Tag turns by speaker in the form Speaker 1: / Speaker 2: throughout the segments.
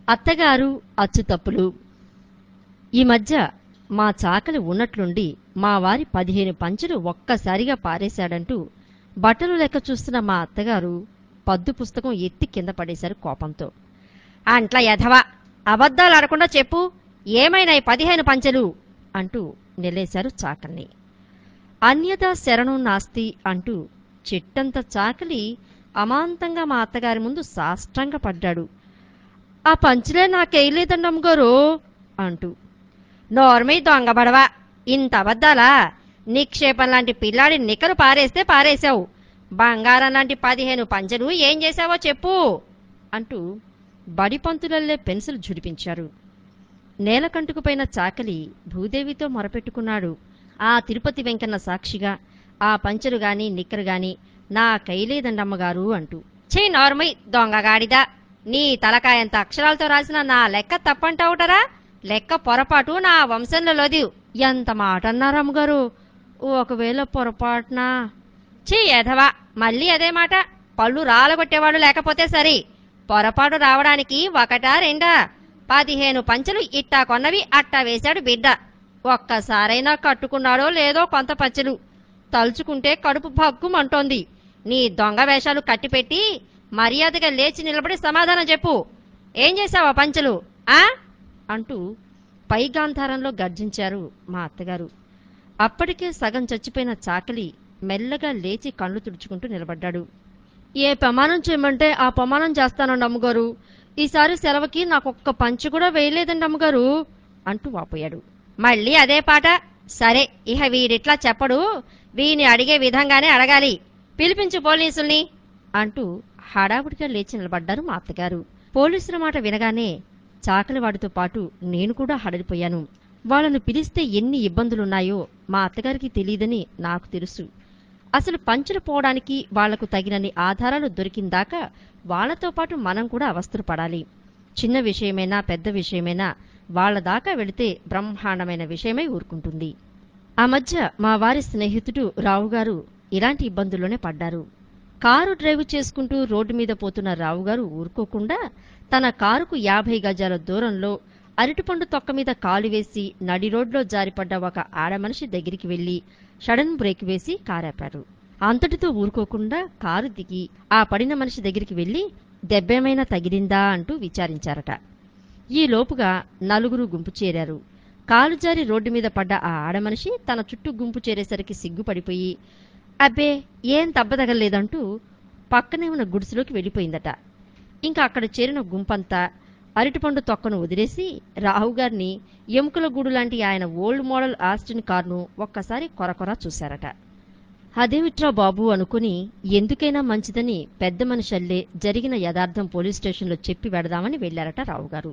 Speaker 1: అత్తగారు అచ్చుతప్పులు ఈ మధ్య మా చాకలి ఉన్నట్లుండి మా వారి పదిహేను పంచులు ఒక్కసారిగా పారేశాడంటూ బట్టలు లెక్క చూస్తున్న మా అత్తగారు పద్దు పుస్తకం ఎత్తి కింద పడేశారు కోపంతో అంట్ల యధవా అబద్ధాలు ఆడకుండా చెప్పు ఏమైనాయి పదిహేను పంచెలు అంటూ నిలేశారు చాకల్ని అన్యదా శరణం నాస్తి అంటూ చిట్టంత చాకలి అమాంతంగా మా అత్తగారి ముందు సాష్టంగా పడ్డాడు ఆ పంచులే నాకేయలేదండి అమ్మగారు అంటూ నోర్మీ దొంగబడవా ఇంత అబద్ధాలా నిక్షేపం లాంటి పిల్లాడి నిక్కలు పారేస్తే పారేశావు బంగారం లాంటి పదిహేను పంచెలు ఏం చేశావో చెప్పు అంటూ బడిపంతులల్లే పెన్సిల్ జుడిపించారు నేలకంటుకుపోయిన చాకలి భూదేవితో మొరపెట్టుకున్నాడు ఆ తిరుపతి వెంకన్న సాక్షిగా ఆ పంచెలు గాని నిక్కరు గాని నా కైలేదండమ్మగారు అంటూ చే నార్మై దొంగగాడిదా నీ తలకాయంత అక్షరాలతో రాసిన నా లెక్క తప్పంటావుటరా లెక్క పొరపాటు నా వంశంలోది ఎంత మాట అన్నారు అమ్మగారు ఒకవేళ పొరపాటున చీ ఎధవా మళ్ళీ అదే మాట పళ్ళు రాలగొట్టేవాడు లేకపోతే సరి పొరపాటు రావడానికి ఒకటా రెండా పదిహేను పంచెలు ఇట్టా కొన్నవి అట్టా వేశాడు బిడ్డ ఒక్కసారైనా కట్టుకున్నాడో లేదో కొంత పంచెలు తలుచుకుంటే కడుపు భగ్గుమంటోంది నీ దొంగ వేషాలు కట్టిపెట్టి మర్యాదగా లేచి నిలబడి సమాధానం చెప్పు ఏం చేశావా పంచెలు ఆ అంటూ పైగాంధారంలో గర్జించారు మా అత్తగారు అప్పటికే సగం చచ్చిపోయిన చాకలి మెల్లగా లేచి కళ్ళు తుడుచుకుంటూ నిలబడ్డాడు ఏ ప్రమాణం చేయమంటే ఆ ప్రమాణం చేస్తానండి అమ్మగారు ఈసారి సెలవుకి నాకొక్క పంచి కూడా వేయలేదండి అమ్మగారు అంటూ వాపోయాడు మళ్ళీ అదే పాట సరే ఇహ వీడిట్లా చెప్పడు వీని అడిగే విధంగానే అడగాలి పిలిపించు పోలీసుల్ని అంటూ హడావుడిగా లేచి నిలబడ్డారు మా అత్తగారు పోలీసుల మాట వినగానే చాకలివాడితో పాటు నేను కూడా హడలిపోయాను వాళ్ళను పిలిస్తే ఎన్ని ఇబ్బందులున్నాయో మా అత్తగారికి తెలియదని నాకు తెలుసు అసలు పంచులు పోవడానికి వాళ్లకు తగినన్ని ఆధారాలు దొరికిందాకా వాళ్లతో పాటు మనం కూడా అవస్థలు పడాలి చిన్న విషయమైనా పెద్ద విషయమైనా వాళ్ళ దాకా వెళితే బ్రహ్మాండమైన విషయమై ఊరుకుంటుంది ఆ మధ్య మా వారి స్నేహితుడు రావుగారు ఇలాంటి ఇబ్బందుల్లోనే పడ్డారు కారు డ్రైవ్ చేసుకుంటూ రోడ్డు మీద పోతున్న రావుగారు ఊరుకోకుండా తన కారుకు యాభై గజాల దూరంలో అరటిపండు తొక్క మీద కాలు వేసి నడి రోడ్లో జారిపడ్డ ఒక ఆడమనిషి దగ్గరికి వెళ్లి సడన్ బ్రేక్ వేసి కారాపారు అంతటితో ఊరుకోకుండా కారు దిగి ఆ పడిన మనిషి దగ్గరికి వెళ్లి దెబ్బేమైనా తగిలిందా అంటూ విచారించారట ఈ లోపుగా నలుగురు గుంపు చేరారు కాలు జారి రోడ్డు మీద పడ్డ ఆ ఆడమనిషి తన చుట్టూ గుంపు చేరేసరికి సిగ్గుపడిపోయి అబ్బే ఏం తగ్గలేదంటూ పక్కనే ఉన్న గుడిసెలోకి వెళ్ళిపోయిందట ఇంకా అక్కడ చేరిన గుంపంతా అరటిపండు తొక్కను వదిలేసి రావుగారిని ఎముకల గూడు లాంటి ఆయన ఓల్డ్ మోడల్ ఆస్టిన్ కార్ను ఒక్కసారి కొరకొర చూశారట అదేమిట్రా బాబు అనుకుని ఎందుకైనా మంచిదని పెద్ద మనిషల్లే జరిగిన యథార్థం పోలీస్ స్టేషన్లో చెప్పి వెడదామని వెళ్లారట రావుగారు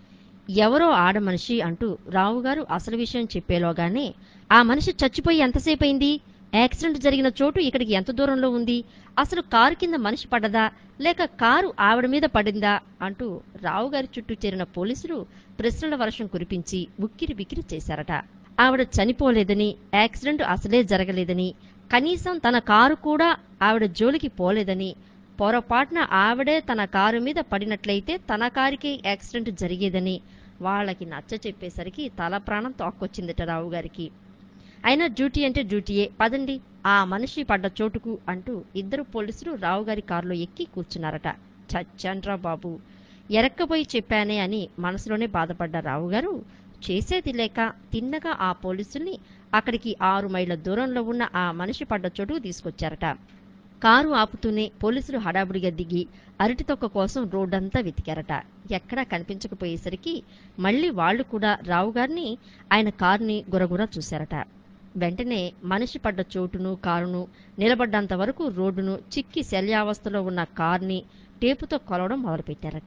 Speaker 1: ఎవరో ఆడమనిషి అంటూ రావుగారు అసలు విషయం చెప్పేలోగానే ఆ మనిషి చచ్చిపోయి ఎంతసేపయింది యాక్సిడెంట్ జరిగిన చోటు ఇక్కడికి ఎంత దూరంలో ఉంది అసలు కారు కింద మనిషి పడ్డదా లేక కారు ఆవిడ మీద పడిందా అంటూ రావుగారి చుట్టూ చేరిన పోలీసులు ప్రశ్నల వర్షం కురిపించి ఉక్కిరి బిక్కిరి చేశారట ఆవిడ చనిపోలేదని యాక్సిడెంట్ అసలే జరగలేదని కనీసం తన కారు కూడా ఆవిడ జోలికి పోలేదని పొరపాటున ఆవిడే తన కారు మీద పడినట్లయితే తన కారుకి యాక్సిడెంట్ జరిగేదని వాళ్ళకి నచ్చ చెప్పేసరికి తల ప్రాణం తోక్కొచ్చిందట రావు గారికి అయినా డ్యూటీ అంటే డ్యూటీయే పదండి ఆ మనిషి పడ్డ చోటుకు అంటూ ఇద్దరు పోలీసులు రావుగారి కారులో ఎక్కి కూర్చున్నారట చచ్చాన్రా బాబు ఎరక్కపోయి చెప్పానే అని మనసులోనే బాధపడ్డ రావుగారు చేసేది లేక తిన్నగా ఆ పోలీసుల్ని అక్కడికి ఆరు మైళ్ళ దూరంలో ఉన్న ఆ మనిషి పడ్డ చోటుకు తీసుకొచ్చారట కారు ఆపుతూనే పోలీసులు హడావుడిగా దిగి అరటి తొక్క కోసం రోడ్డంతా వెతికారట ఎక్కడా కనిపించకపోయేసరికి మళ్ళీ వాళ్ళు కూడా రావుగారిని ఆయన కారుని గురగుర చూశారట వెంటనే మనిషి పడ్డ చోటును కారును నిలబడ్డంత వరకు రోడ్డును చిక్కి శల్యావస్థలో ఉన్న కార్ని టేపుతో కొలవడం మొదలుపెట్టారట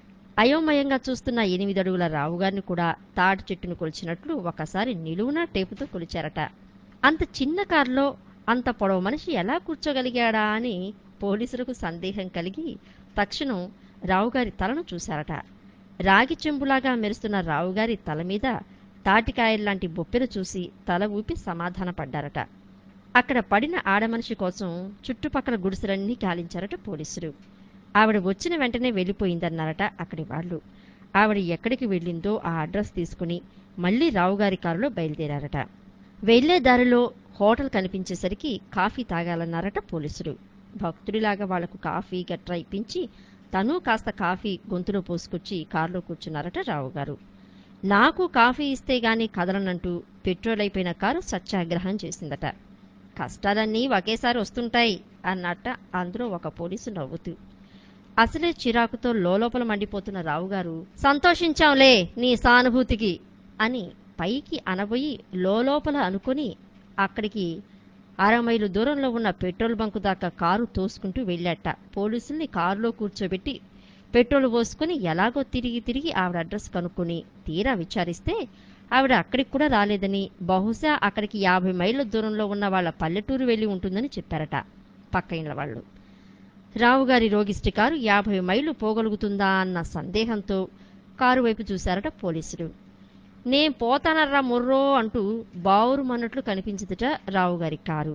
Speaker 1: అయోమయంగా చూస్తున్న ఎనిమిది అడుగుల రావుగారిని కూడా తాటి చెట్టును కొలిచినట్లు ఒకసారి నిలువున టేపుతో కొలిచారట అంత చిన్న కారులో అంత పొడవు మనిషి ఎలా కూర్చోగలిగాడా అని పోలీసులకు సందేహం కలిగి తక్షణం రావుగారి తలను చూశారట రాగి చెంబులాగా మెరుస్తున్న రావుగారి తల మీద తాటికాయల్లాంటి బొప్పెలు చూసి తల ఊపి సమాధానపడ్డారట అక్కడ పడిన ఆడమనిషి కోసం చుట్టుపక్కల గుడిసెలన్నీ గాలించారట పోలీసులు ఆవిడ వచ్చిన వెంటనే వెళ్ళిపోయిందన్నారట అక్కడి వాళ్ళు ఆవిడ ఎక్కడికి వెళ్ళిందో ఆ అడ్రస్ తీసుకుని మళ్ళీ రావుగారి కారులో బయలుదేరారట వెళ్లే దారిలో హోటల్ కనిపించేసరికి కాఫీ తాగాలన్నారట పోలీసులు భక్తుడిలాగా వాళ్లకు కాఫీ గట్రా ఇప్పించి తను కాస్త కాఫీ గొంతులో పోసుకొచ్చి కారులో కూర్చున్నారట రావుగారు నాకు కాఫీ ఇస్తే గాని కదలనంటూ పెట్రోల్ అయిపోయిన కారు సత్యాగ్రహం చేసిందట కష్టాలన్నీ ఒకేసారి వస్తుంటాయి అన్నట్ట అందులో ఒక పోలీసు నవ్వుతూ అసలే చిరాకుతో లోలోపల మండిపోతున్న రావుగారు సంతోషించాంలే నీ సానుభూతికి అని పైకి అనబోయి లోలోపల అనుకొని అక్కడికి అర మైలు దూరంలో ఉన్న పెట్రోల్ బంకు దాకా కారు తోసుకుంటూ వెళ్ళాట పోలీసుల్ని కారులో కూర్చోబెట్టి పెట్రోల్ పోసుకుని ఎలాగో తిరిగి తిరిగి ఆవిడ అడ్రస్ కనుక్కొని తీరా విచారిస్తే ఆవిడ అక్కడికి కూడా రాలేదని బహుశా అక్కడికి యాభై మైళ్ళ దూరంలో ఉన్న వాళ్ళ పల్లెటూరు వెళ్ళి ఉంటుందని చెప్పారట పక్క ఇళ్ళ వాళ్ళు రావుగారి రోగిష్టి కారు యాభై మైళ్ళు పోగలుగుతుందా అన్న సందేహంతో కారు వైపు చూశారట పోలీసులు నేం పోతానర్రా ముర్రో అంటూ బావురుమన్నట్లు కనిపించదట రావుగారి కారు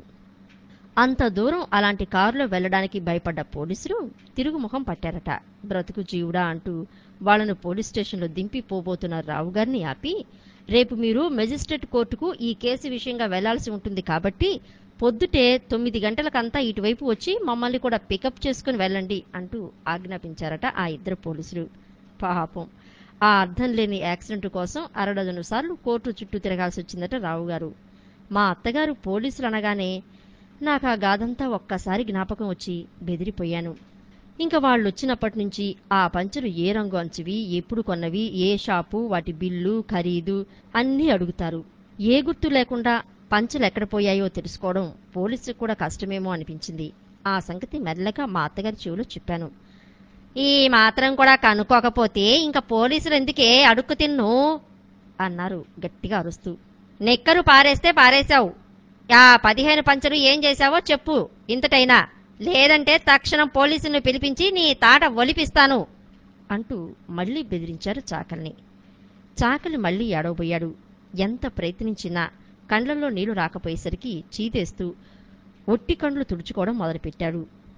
Speaker 1: అంత దూరం అలాంటి కారులో వెళ్ళడానికి భయపడ్డ పోలీసులు తిరుగుముఖం పట్టారట బ్రతుకు జీవుడా అంటూ వాళ్ళను పోలీస్ స్టేషన్లో దింపి పోబోతున్న రావుగారిని ఆపి రేపు మీరు మెజిస్ట్రేట్ కోర్టుకు ఈ కేసు విషయంగా వెళ్లాల్సి ఉంటుంది కాబట్టి పొద్దుటే తొమ్మిది గంటలకంతా ఇటువైపు వచ్చి మమ్మల్ని కూడా పికప్ చేసుకుని వెళ్ళండి అంటూ ఆజ్ఞాపించారట ఆ ఇద్దరు పోలీసులు పాపం ఆ అర్థం లేని యాక్సిడెంట్ కోసం అరడజను సార్లు కోర్టు చుట్టూ తిరగాల్సి వచ్చిందట రావుగారు మా అత్తగారు పోలీసులు అనగానే నాకు ఆ గాథంతా ఒక్కసారి జ్ఞాపకం వచ్చి బెదిరిపోయాను ఇంకా వాళ్ళు వచ్చినప్పటి నుంచి ఆ పంచలు ఏ రంగు అంచువి ఎప్పుడు కొన్నవి ఏ షాపు వాటి బిల్లు ఖరీదు అన్నీ అడుగుతారు ఏ గుర్తు లేకుండా పంచలు ఎక్కడ పోయాయో తెలుసుకోవడం పోలీసుకు కూడా కష్టమేమో అనిపించింది ఆ సంగతి మెల్లగా మా అత్తగారి చెవిలో చెప్పాను ఈ మాత్రం కూడా కనుక్కోకపోతే ఇంకా పోలీసులు ఎందుకే అడుక్కు తిన్ను అన్నారు గట్టిగా అరుస్తూ నెక్కరు పారేస్తే పారేశావు ఆ పదిహేను పంచలు ఏం చేశావో చెప్పు ఇంతటైనా లేదంటే తక్షణం పోలీసులను పిలిపించి నీ తాట ఒలిపిస్తాను అంటూ మళ్ళీ బెదిరించారు చాకల్ని చాకలి మళ్ళీ ఏడవబోయాడు ఎంత ప్రయత్నించినా కండ్లలో నీళ్లు రాకపోయేసరికి చీతేస్తూ ఒట్టి కండ్లు తుడుచుకోవడం మొదలుపెట్టాడు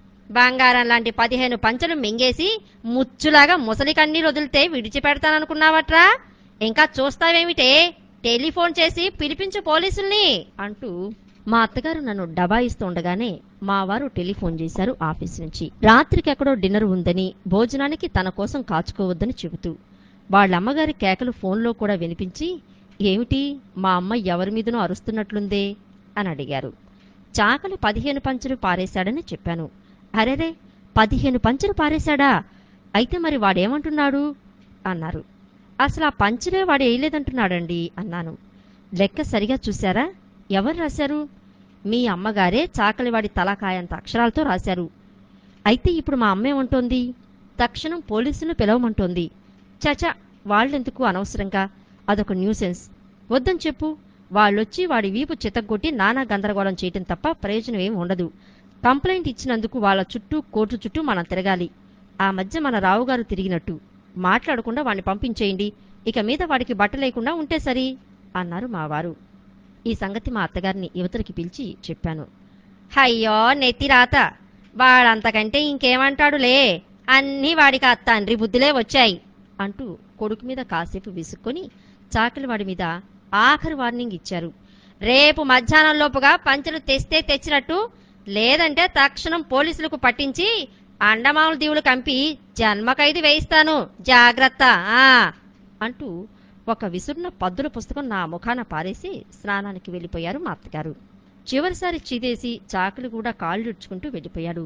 Speaker 1: బంగారం లాంటి పదిహేను పంచలు మింగేసి ముచ్చులాగా ముసలి కన్నీరు వదిలితే విడిచిపెడతాననుకున్నావట్రా ఇంకా చూస్తావేమిటే టెలిఫోన్ చేసి పిలిపించు పోలీసుల్ని అంటూ మా అత్తగారు నన్ను డబాయిస్తూ ఉండగానే మా వారు టెలిఫోన్ చేశారు ఆఫీస్ నుంచి రాత్రికి ఎక్కడో డిన్నర్ ఉందని భోజనానికి తన కోసం కాచుకోవద్దని చెబుతూ వాళ్ళమ్మగారి కేకలు ఫోన్లో కూడా వినిపించి ఏమిటి మా అమ్మ ఎవరి మీదనో అరుస్తున్నట్లుందే అని అడిగారు చాకలి పదిహేను పంచులు పారేశాడని చెప్పాను అరెరే పదిహేను పంచులు పారేశాడా అయితే మరి వాడేమంటున్నాడు అన్నారు అసలు ఆ పంచులే వాడు వేయలేదంటున్నాడండి అన్నాను లెక్క సరిగా చూశారా ఎవరు రాశారు మీ అమ్మగారే చాకలివాడి తలకాయంత అక్షరాలతో రాశారు అయితే ఇప్పుడు మా అమ్మ ఏమంటోంది తక్షణం పోలీసులను పిలవమంటోంది చచ వాళ్ళెందుకు అనవసరంగా అదొక న్యూసెన్స్ వద్దని చెప్పు వాళ్ళొచ్చి వాడి వీపు చితగ్గొట్టి నానా గందరగోళం చేయటం తప్ప ప్రయోజనం ఏం ఉండదు కంప్లైంట్ ఇచ్చినందుకు వాళ్ళ చుట్టూ కోర్టు చుట్టూ మనం తిరగాలి ఆ మధ్య మన రావుగారు తిరిగినట్టు మాట్లాడకుండా వాడిని పంపించేయండి ఇక మీద వాడికి బట్ట లేకుండా ఉంటే సరి అన్నారు మా వారు ఈ సంగతి మా అత్తగారిని యువతలకి పిలిచి చెప్పాను అయ్యో నెత్తి రాత వాడంతకంటే ఇంకేమంటాడులే అన్నీ వాడికి ఆ తండ్రి బుద్ధులే వచ్చాయి అంటూ కొడుకు మీద కాసేపు విసుక్కొని చాకలి వాడి మీద ఆఖరి వార్నింగ్ ఇచ్చారు రేపు మధ్యాహ్నం లోపుగా పంచలు తెస్తే తెచ్చినట్టు లేదంటే తక్షణం పోలీసులకు పట్టించి అండమావుల దీవులు కంపి జన్మ ఖైదు వేయిస్తాను జాగ్రత్త ఆ అంటూ ఒక విసురున పద్దుల పుస్తకం నా ముఖాన పారేసి స్నానానికి వెళ్ళిపోయారు మా అత్తగారు చివరిసారి చీదేసి చాకలి కూడా కాళ్ళు ఇడ్చుకుంటూ వెళ్ళిపోయాడు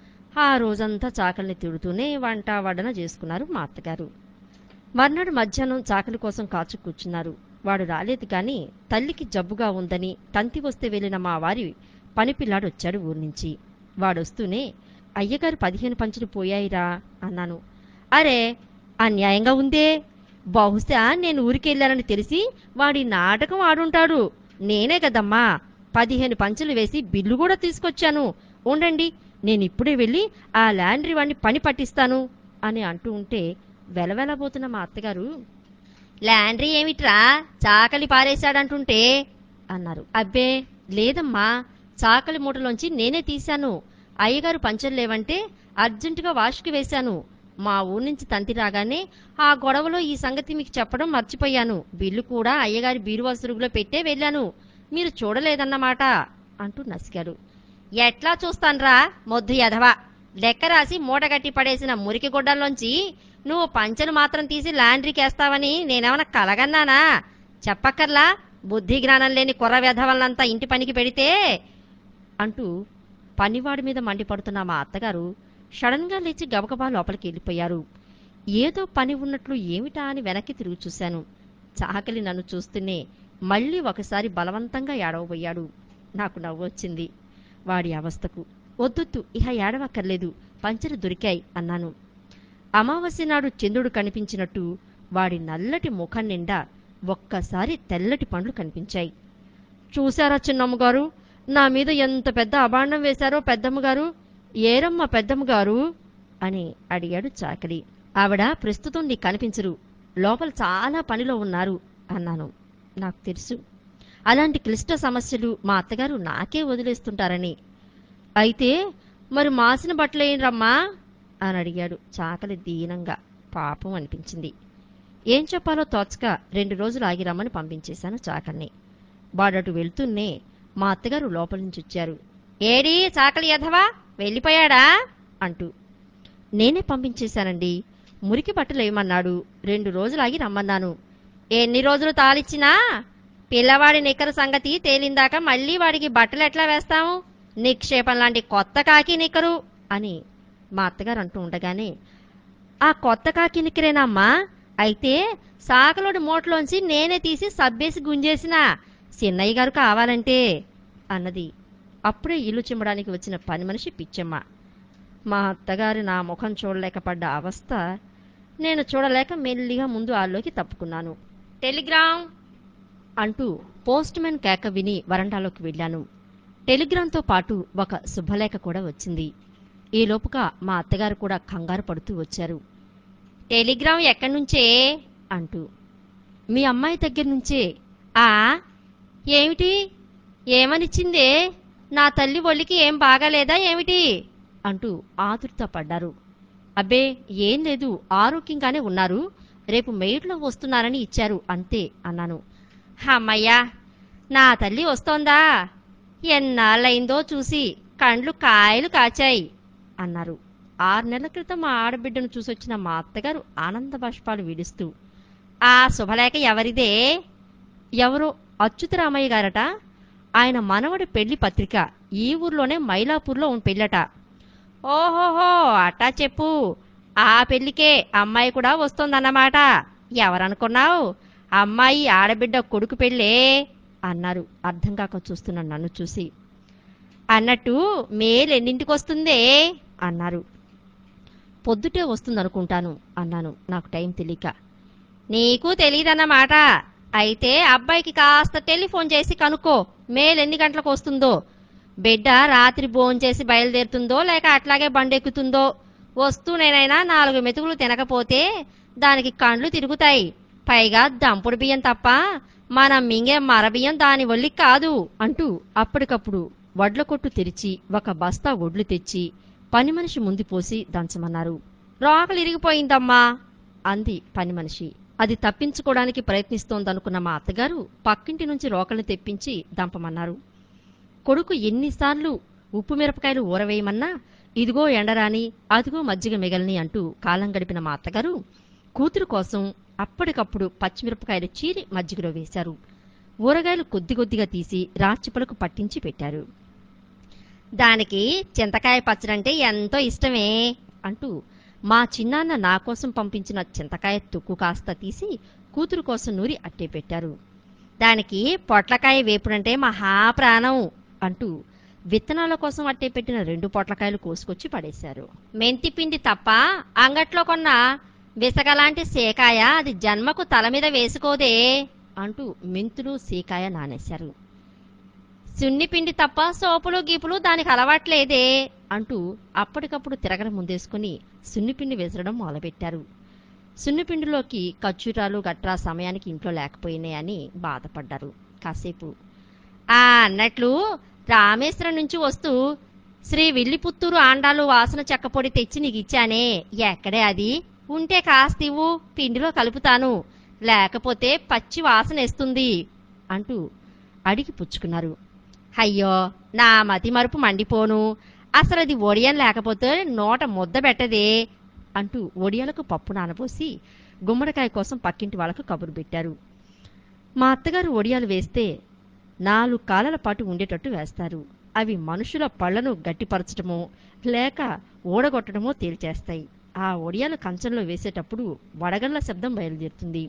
Speaker 1: ఆ రోజంతా చాకలిని తిడుతూనే వంట వడన చేసుకున్నారు మా అత్తగారు మర్నాడు మధ్యాహ్నం చాకలి కోసం కాచు కూర్చున్నారు వాడు రాలేదు కాని తల్లికి జబ్బుగా ఉందని తంతి వస్తే వెళ్ళిన మా వారి పనిపిల్లాడు వచ్చాడు ఊరి నుంచి వాడొస్తూనే అయ్యగారు పదిహేను పంచులు పోయాయిరా అన్నాను అరే అన్యాయంగా ఉందే బహుశా నేను ఊరికెళ్ళానని తెలిసి వాడి నాటకం ఆడుంటాడు నేనే కదమ్మా పదిహేను పంచులు వేసి బిల్లు కూడా తీసుకొచ్చాను ఉండండి నేను ఇప్పుడే వెళ్ళి ఆ ల్యాండ్రీ వాడిని పని పట్టిస్తాను అని అంటూ ఉంటే వెలవెలబోతున్న మా అత్తగారు ల్యాండ్రీ ఏమిట్రా చాకలి పారేశాడంటుంటే అన్నారు అబ్బే లేదమ్మా చాకలి మూటలోంచి నేనే తీశాను అయ్యగారు పంచలు లేవంటే అర్జెంటుగా వాష్కి వేశాను మా ఊరు నుంచి తంతి రాగానే ఆ గొడవలో ఈ సంగతి మీకు చెప్పడం మర్చిపోయాను బిల్లు కూడా అయ్యగారి బీరువా సురుగులో పెట్టే వెళ్ళాను మీరు చూడలేదన్నమాట అంటూ నసిగాడు ఎట్లా చూస్తాన్రా మొద్దు ఎదవా లెక్క రాసి మూటగట్టి పడేసిన మురికి గుడ్డల్లోంచి నువ్వు పంచెను మాత్రం తీసి లాండ్రీకేస్తావని నేనేమన్నా కలగన్నానా చెప్పక్కర్లా బుద్ధి జ్ఞానం లేని కుర్ర వెధవల్నంతా ఇంటి పనికి పెడితే అంటూ పనివాడి మీద మండిపడుతున్న మా అత్తగారు సడన్గా లేచి గబగబా లోపలికి వెళ్ళిపోయారు ఏదో పని ఉన్నట్లు ఏమిటా అని వెనక్కి తిరిగి చూశాను చాకలి నన్ను చూస్తూనే మళ్ళీ ఒకసారి బలవంతంగా ఏడవబోయాడు నాకు నవ్వొచ్చింది వాడి అవస్థకు వద్దొద్దు ఇహ ఏడవక్కర్లేదు పంచరు దొరికాయి అన్నాను అమావాస్య నాడు చంద్రుడు కనిపించినట్టు వాడి నల్లటి ముఖం నిండా ఒక్కసారి తెల్లటి పండ్లు కనిపించాయి చూశారా చిన్నమ్మగారు నా మీద ఎంత పెద్ద అభాండం వేశారో పెద్దమ్మగారు ఏరమ్మ పెద్దమ్మగారు అని అడిగాడు చాకలి ఆవిడ ప్రస్తుతం నీకు కనిపించరు లోపల చాలా పనిలో ఉన్నారు అన్నాను నాకు తెలుసు అలాంటి క్లిష్ట సమస్యలు మా అత్తగారు నాకే వదిలేస్తుంటారని అయితే మరి మాసిన బట్టలేంరమ్మా అని అడిగాడు చాకలి దీనంగా పాపం అనిపించింది ఏం చెప్పాలో తోచక రెండు రోజులు ఆగి రమ్మని పంపించేశాను చాకల్ని వాడటు వెళ్తూనే మా అత్తగారు లోపల నుంచి వచ్చారు ఏడి చాకలి యధవా వెళ్ళిపోయాడా అంటూ నేనే పంపించేశానండి మురికి బట్టలు వేయమన్నాడు రెండు రోజులు ఆగి రమ్మన్నాను ఎన్ని రోజులు తాలిచ్చినా పిల్లవాడి నిక్కర సంగతి తేలిందాక మళ్ళీ వాడికి బట్టలు ఎట్లా వేస్తాము నిక్షేపం లాంటి కొత్త కాకి నిక్కరు అని మా అత్తగారు అంటూ ఉండగానే ఆ కొత్త కాకి నిక్కరేనమ్మా అయితే సాకలోడి మూటలోంచి నేనే తీసి సబ్బేసి గుంజేసిన చిన్నయ్య గారు కావాలంటే అన్నది అప్పుడే ఇల్లు చిమ్మడానికి వచ్చిన పని మనిషి పిచ్చమ్మ మా అత్తగారి నా ముఖం చూడలేక పడ్డ అవస్థ నేను చూడలేక మెల్లిగా ముందు ఆల్లోకి తప్పుకున్నాను టెలిగ్రామ్ అంటూ పోస్ట్ మ్యాన్ కేక విని వరండాలోకి వెళ్ళాను టెలిగ్రామ్తో పాటు ఒక శుభలేఖ కూడా వచ్చింది ఈ లోపుగా మా అత్తగారు కూడా కంగారు పడుతూ వచ్చారు టెలిగ్రామ్ ఎక్కడి నుంచే అంటూ మీ అమ్మాయి దగ్గర నుంచే ఆ ఏమిటి ఏమనిచ్చిందే నా తల్లి ఒళ్ళికి ఏం బాగాలేదా ఏమిటి అంటూ ఆతురత పడ్డారు అబ్బే ఏం లేదు ఆరోగ్యంగానే ఉన్నారు రేపు మెయిట్లో వస్తున్నారని ఇచ్చారు అంతే అన్నాను అమ్మయ్యా నా తల్లి వస్తోందా ఎన్నాళ్ళయిందో చూసి కండ్లు కాయలు కాచాయి అన్నారు ఆరు నెలల క్రితం మా ఆడబిడ్డను చూసొచ్చిన మా అత్తగారు ఆనంద బాష్పాలు విడుస్తూ ఆ శుభలేఖ ఎవరిదే ఎవరో అచ్యుతరామయ్య గారట ఆయన మనవడి పెళ్లి పత్రిక ఈ ఊర్లోనే మైలాపూర్లో ఉన్న పెళ్ళట ఓహోహో అట్టా చెప్పు ఆ పెళ్లికే అమ్మాయి కూడా వస్తోందన్నమాట ఎవరనుకున్నావు అమ్మాయి ఆడబిడ్డ కొడుకు పెళ్ళే అన్నారు అర్థం కాక చూస్తున్న నన్ను చూసి అన్నట్టు మేలు ఎన్నింటికి వస్తుందే అన్నారు పొద్దుటే వస్తుందనుకుంటాను అన్నాను నాకు టైం తెలియక నీకు తెలియదన్నమాట అయితే అబ్బాయికి కాస్త టెలిఫోన్ చేసి కనుక్కో మేలు ఎన్ని గంటలకు వస్తుందో బిడ్డ రాత్రి భోంచేసి బయలుదేరుతుందో లేక అట్లాగే బండెక్కుతుందో వస్తూనేనైనా నాలుగు మెతుకులు తినకపోతే దానికి కండ్లు తిరుగుతాయి పైగా దంపుడు బియ్యం తప్ప మనం మింగే మరబియ్యం దాని ఒళ్ళి కాదు అంటూ అప్పటికప్పుడు వడ్ల కొట్టు తెరిచి ఒక బస్తా ఒడ్లు తెచ్చి పని మనిషి ముందు పోసి దంచమన్నారు రోకలు ఇరిగిపోయిందమ్మా అంది పని మనిషి అది తప్పించుకోవడానికి ప్రయత్నిస్తోందనుకున్న మా అత్తగారు పక్కింటి నుంచి రోకల్ని తెప్పించి దంపమన్నారు కొడుకు ఎన్నిసార్లు ఉప్పు మిరపకాయలు ఊరవేయమన్నా ఇదిగో ఎండరాని అదిగో మజ్జిగ మిగల్ని అంటూ కాలం గడిపిన మా అత్తగారు కూతురు కోసం అప్పటికప్పుడు పచ్చిమిరపకాయలు చీరి మజ్జిగలో వేశారు ఊరగాయలు కొద్ది కొద్దిగా తీసి రాచిపలకు పట్టించి పెట్టారు దానికి చింతకాయ పచ్చడంటే ఎంతో ఇష్టమే అంటూ మా చిన్నాన్న నా కోసం పంపించిన చింతకాయ తుక్కు కాస్త తీసి కూతురు కోసం నూరి అట్టే పెట్టారు దానికి పొట్లకాయ వేపుడంటే మహాప్రాణం అంటూ విత్తనాల కోసం అట్టే పెట్టిన రెండు పొట్లకాయలు కోసుకొచ్చి పడేశారు మెంతి పిండి తప్ప అంగట్లో కొన్న విసగలాంటి సేకాయ అది జన్మకు తల మీద వేసుకోదే అంటూ మెంతులు సీకాయ నానేశారు సున్ని పిండి తప్ప సోపులు గీపులు దానికి అలవాట్లేదే అంటూ అప్పటికప్పుడు తిరగడ ముందేసుకుని సున్నిపిండి విసరడం మొదలుపెట్టారు సున్నిపిండిలోకి ఖర్జూరాలు గట్రా సమయానికి ఇంట్లో లేకపోయినాయని బాధపడ్డారు కాసేపు ఆ అన్నట్లు రామేశ్వరం నుంచి వస్తూ శ్రీ విల్లిపుత్తూరు ఆండాలు వాసన చెక్కపొడి తెచ్చి నీకు ఇచ్చానే ఎక్కడే అది ఉంటే కాస్త ఇవ్వు పిండిలో కలుపుతాను లేకపోతే పచ్చి వాసన వేస్తుంది అంటూ అడిగి పుచ్చుకున్నారు అయ్యో నా మతి మరుపు మండిపోను అసలు అది ఒడియం లేకపోతే నోట ముద్ద పెట్టదే అంటూ ఒడియాలకు పప్పు నానబోసి గుమ్మడికాయ కోసం పక్కింటి వాళ్ళకు కబురు పెట్టారు మా అత్తగారు ఒడియాలు వేస్తే నాలుగు కాలాల పాటు ఉండేటట్టు వేస్తారు అవి మనుషుల పళ్లను గట్టిపరచటమో లేక ఊడగొట్టడమో తేల్చేస్తాయి ఆ ఒడియాలు కంచంలో వేసేటప్పుడు వడగళ్ల శబ్దం బయలుదేరుతుంది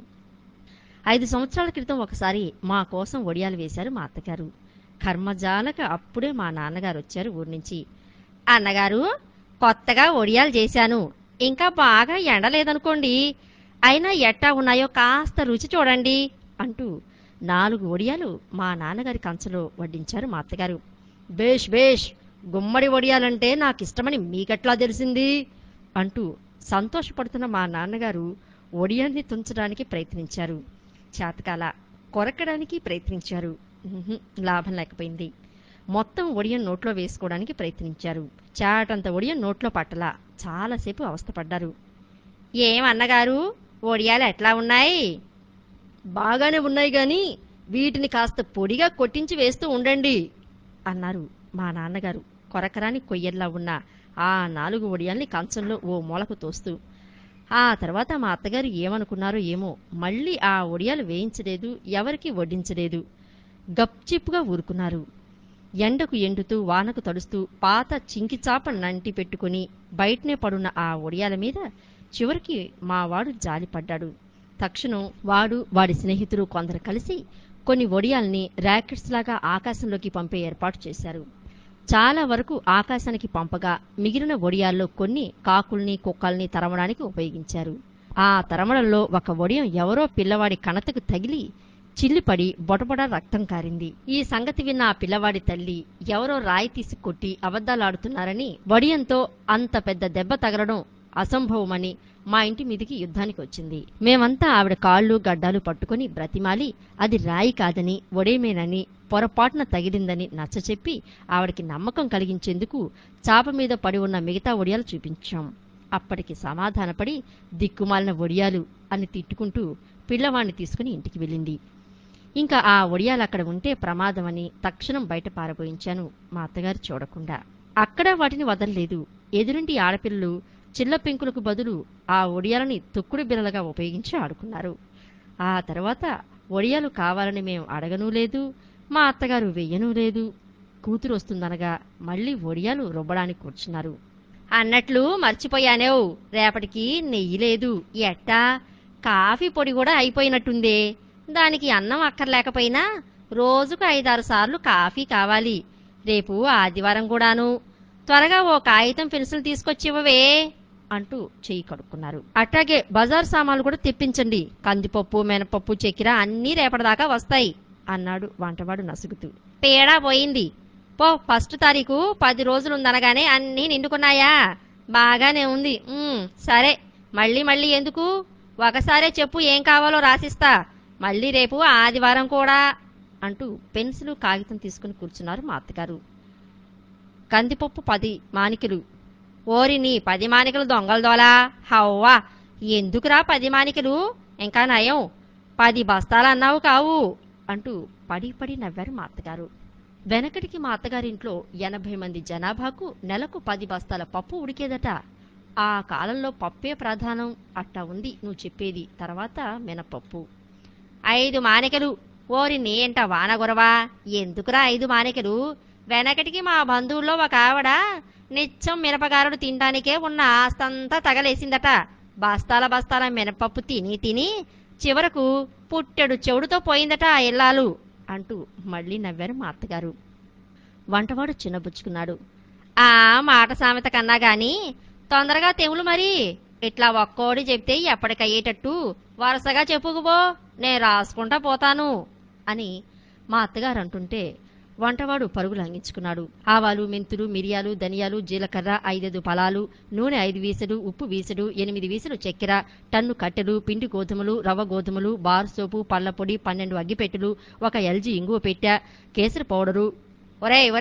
Speaker 1: ఐదు సంవత్సరాల క్రితం ఒకసారి మా కోసం ఒడియాలు వేశారు మా అత్తగారు కర్మజాలక అప్పుడే మా నాన్నగారు వచ్చారు ఊరి నుంచి అన్నగారు కొత్తగా ఒడియాలు చేశాను ఇంకా బాగా ఎండలేదనుకోండి అయినా ఎట్టా ఉన్నాయో కాస్త రుచి చూడండి అంటూ నాలుగు ఒడియాలు మా నాన్నగారి కంచలో వడ్డించారు మా అత్తగారు బేష్ బేష్ గుమ్మడి ఒడియాలంటే నాకు ఇష్టమని మీకెట్లా తెలిసింది అంటూ సంతోషపడుతున్న మా నాన్నగారు ఒడియాన్ని తుంచడానికి ప్రయత్నించారు చేతకాల కొరకడానికి ప్రయత్నించారు ఉహుం, లాభం లేకపోయింది మొత్తం ఒడియం నోట్లో వేసుకోవడానికి ప్రయత్నించారు చాటంత ఒడియం నోట్లో పట్టలా చాలాసేపు అవస్థపడ్డారు ఏమన్నగారు ఒడియాలు ఎట్లా ఉన్నాయి బాగానే ఉన్నాయి గాని వీటిని కాస్త పొడిగా కొట్టించి వేస్తూ ఉండండి అన్నారు మా నాన్నగారు కొరకరాని కొయ్యల్లా ఉన్న ఆ నాలుగు ఒడియాల్ని కంచంలో ఓ మూలకు తోస్తూ ఆ తర్వాత మా అత్తగారు ఏమనుకున్నారో ఏమో మళ్ళీ ఆ ఒడియాలు వేయించలేదు ఎవరికి వడ్డించలేదు గప్చిప్పుగా ఊరుకున్నారు ఎండకు ఎండుతూ వానకు తడుస్తూ పాత చింకిచాప నంటి పెట్టుకుని బయటనే పడున్న ఆ ఒడియాల మీద చివరికి మా వాడు జాలిపడ్డాడు తక్షణం వాడు వాడి స్నేహితులు కొందరు కలిసి కొన్ని ఒడియాల్ని ర్యాకెట్స్ లాగా ఆకాశంలోకి పంపే ఏర్పాటు చేశారు చాలా వరకు ఆకాశానికి పంపగా మిగిలిన ఒడియాల్లో కొన్ని కాకుల్ని కుక్కల్ని తరమడానికి ఉపయోగించారు ఆ తరమడంలో ఒక ఒడియం ఎవరో పిల్లవాడి కణతకు తగిలి చిల్లిపడి బొటబొడ రక్తం కారింది ఈ సంగతి విన్న ఆ పిల్లవాడి తల్లి ఎవరో రాయి తీసి కొట్టి అబద్ధాలాడుతున్నారని వడియంతో అంత పెద్ద దెబ్బ తగలడం అసంభవమని మా ఇంటి మీదికి యుద్ధానికి వచ్చింది మేమంతా ఆవిడ కాళ్ళు గడ్డాలు పట్టుకుని బ్రతిమాలి అది రాయి కాదని ఒడేమేనని పొరపాటున తగిలిందని నచ్చచెప్పి ఆవిడకి నమ్మకం కలిగించేందుకు చాప మీద పడి ఉన్న మిగతా ఒడియాలు చూపించాం అప్పటికి సమాధానపడి దిక్కుమాలిన ఒడియాలు అని తిట్టుకుంటూ పిల్లవాణ్ణి తీసుకుని ఇంటికి వెళ్ళింది ఇంకా ఆ ఒడియాలు అక్కడ ఉంటే ప్రమాదమని తక్షణం బయట పారబోయించాను మా అత్తగారు చూడకుండా అక్కడ వాటిని వదలలేదు ఎదురింటి ఆడపిల్లలు చిల్ల పెంకులకు బదులు ఆ ఒడియాలని తొక్కుడు బిల్లలుగా ఉపయోగించి ఆడుకున్నారు ఆ తర్వాత ఒడియాలు కావాలని మేము అడగనూ లేదు మా అత్తగారు వెయ్యనూ లేదు కూతురు వస్తుందనగా మళ్ళీ ఒడియాలు రుబ్బడానికి కూర్చున్నారు అన్నట్లు మర్చిపోయానేవ్ రేపటికి నెయ్యి లేదు ఎట్టా కాఫీ పొడి కూడా అయిపోయినట్టుందే దానికి అన్నం అక్కర్లేకపోయినా రోజుకు ఐదారు సార్లు కాఫీ కావాలి రేపు ఆదివారం కూడాను త్వరగా ఓ కాగితం పెన్సిల్ తీసుకొచ్చివ్వవే అంటూ చెయ్యి కడుక్కున్నారు అట్లాగే బజార్ సామాన్లు కూడా తెప్పించండి కందిపప్పు మినపప్పు చక్కెర అన్నీ రేపటిదాకా వస్తాయి అన్నాడు వంటవాడు నసుగుతూ తేడా పోయింది పో ఫస్ట్ తారీఖు పది రోజులుందనగానే అన్నీ నిండుకున్నాయా బాగానే ఉంది ఉమ్, సరే మళ్ళీ మళ్ళీ ఎందుకు ఒకసారే చెప్పు ఏం కావాలో రాసిస్తా మళ్ళీ రేపు ఆదివారం కూడా అంటూ పెన్సిల్ కాగితం తీసుకుని కూర్చున్నారు మా అత్తగారు కందిపప్పు పది మానికలు ఓరిని పది మానికలు దొంగల దోలా హవ్వా ఎందుకురా పది మానికలు ఇంకా నయం పది బస్తాలు అన్నావు కావు అంటూ పడి పడి నవ్వారు మా అత్తగారు వెనకటికి మా అత్తగారింట్లో ఎనభై మంది జనాభాకు నెలకు పది బస్తాల పప్పు ఉడికేదట ఆ కాలంలో పప్పే ప్రధానం అట్టా ఉంది నువ్వు చెప్పేది తర్వాత మినపప్పు ఐదు మానికలు ఓరి నేంట వానగొరవా ఎందుకురా ఐదు మానికలు వెనకటికి మా బంధువుల్లో ఒక ఆవిడ నిత్యం మిరపగారుడు తినడానికే ఉన్న ఆస్తంతా తగలేసిందట బస్తాల బస్తాల మినపప్పు తిని తిని చివరకు పుట్టెడు చెవుడుతో పోయిందట ఆ ఇల్లాలు అంటూ మళ్ళీ నవ్వారు మా అత్తగారు వంటవాడు చిన్నబుచ్చుకున్నాడు ఆ మాట సామెత కన్నా గాని తొందరగా తెవులు మరి ఇట్లా ఒక్కోడి చెప్తే ఎప్పటికయ్యేటట్టు వరుసగా చెప్పుకుపో నేను రాసుకుంటా పోతాను అని మా అత్తగారు అంటుంటే వంటవాడు పరుగులు అంగించుకున్నాడు ఆవాలు మెంతులు మిరియాలు ధనియాలు జీలకర్ర ఐదైదు ఫలాలు నూనె ఐదు వీసలు ఉప్పు వీసలు ఎనిమిది వీసలు చక్కెర టన్ను కట్టెలు పిండి గోధుమలు రవ్వ గోధుమలు బార్ సోపు పళ్ళ పొడి పన్నెండు అగ్గిపెట్టెలు ఒక ఎల్జీ ఇంగువ పెట్టె కేసరి పౌడరు ఒరేయ్ ఒరేయ్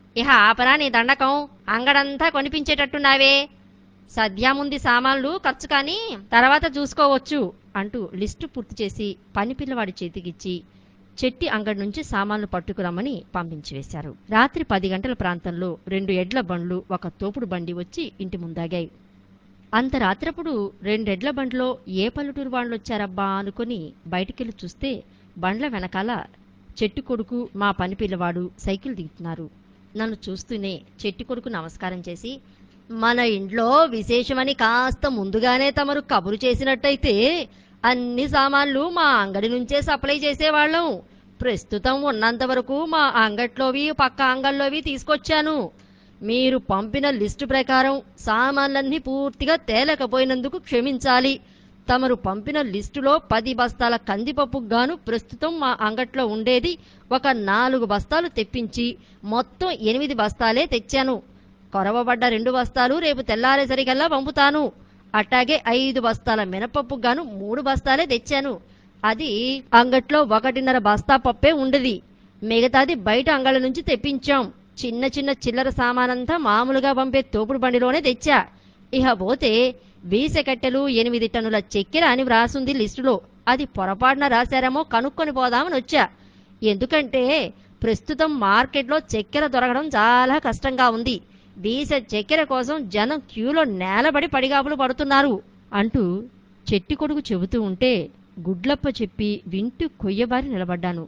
Speaker 1: ఇహ ఆపరా నీ దండకం అంగడంతా కొనిపించేటట్టున్నావే సద్యాముంది సామాన్లు ఖర్చు కాని తర్వాత చూసుకోవచ్చు అంటూ లిస్టు పూర్తి చేసి పని పిల్లవాడి చేతికిచ్చి చెట్టి అంగడి నుంచి సామాన్లు పట్టుకురమ్మని పంపించి వేశారు రాత్రి పది గంటల ప్రాంతంలో రెండు ఎడ్ల బండ్లు ఒక తోపుడు బండి వచ్చి ఇంటి ముందాగాయి అంత రాత్రప్పుడు రెండెడ్ల బండ్లో ఏ పల్లెటూరు వాళ్ళు వచ్చారబ్బా అనుకుని బయటికెళ్ళి చూస్తే బండ్ల వెనకాల చెట్టు కొడుకు మా పని పిల్లవాడు సైకిల్ దిగుతున్నారు నన్ను చూస్తూనే చెట్టు కొడుకు నమస్కారం చేసి మన ఇంట్లో విశేషమని కాస్త ముందుగానే తమరు కబురు చేసినట్టయితే అన్ని సామాన్లు మా అంగడి నుంచే సప్లై చేసేవాళ్ళం ప్రస్తుతం ఉన్నంత వరకు మా అంగట్లోవి పక్క అంగళ్ళలోవి తీసుకొచ్చాను మీరు పంపిన లిస్టు ప్రకారం సామాన్లన్నీ పూర్తిగా తేలకపోయినందుకు క్షమించాలి తమరు పంపిన లిస్టులో పది బస్తాల కందిపప్పుకు గాను ప్రస్తుతం మా అంగట్లో ఉండేది ఒక నాలుగు బస్తాలు తెప్పించి మొత్తం ఎనిమిది బస్తాలే తెచ్చాను కొరవబడ్డ రెండు బస్తాలు రేపు తెల్లారేసరికల్లా పంపుతాను అట్టాగే ఐదు బస్తాల మినపప్పుకు గాను మూడు బస్తాలే తెచ్చాను అది అంగట్లో ఒకటిన్నర బస్తా పప్పే ఉండేది మిగతాది బయట అంగళ్ళ నుంచి తెప్పించాం చిన్న చిన్న చిల్లర సామానంతా మామూలుగా పంపే తోపుడు బండిలోనే తెచ్చా ఇహ పోతే వీసె కట్టెలు ఎనిమిది టన్నుల చక్కెర అని వ్రాసుంది లిస్టులో అది పొరపాటున రాశారేమో కనుక్కొని పోదామని వచ్చా ఎందుకంటే ప్రస్తుతం మార్కెట్లో చక్కెర దొరకడం చాలా కష్టంగా ఉంది వీసె చక్కెర కోసం జనం క్యూలో నేలబడి పడిగాపులు పడుతున్నారు అంటూ చెట్టి కొడుకు చెబుతూ ఉంటే గుడ్లప్ప చెప్పి వింటూ కొయ్యబారి నిలబడ్డాను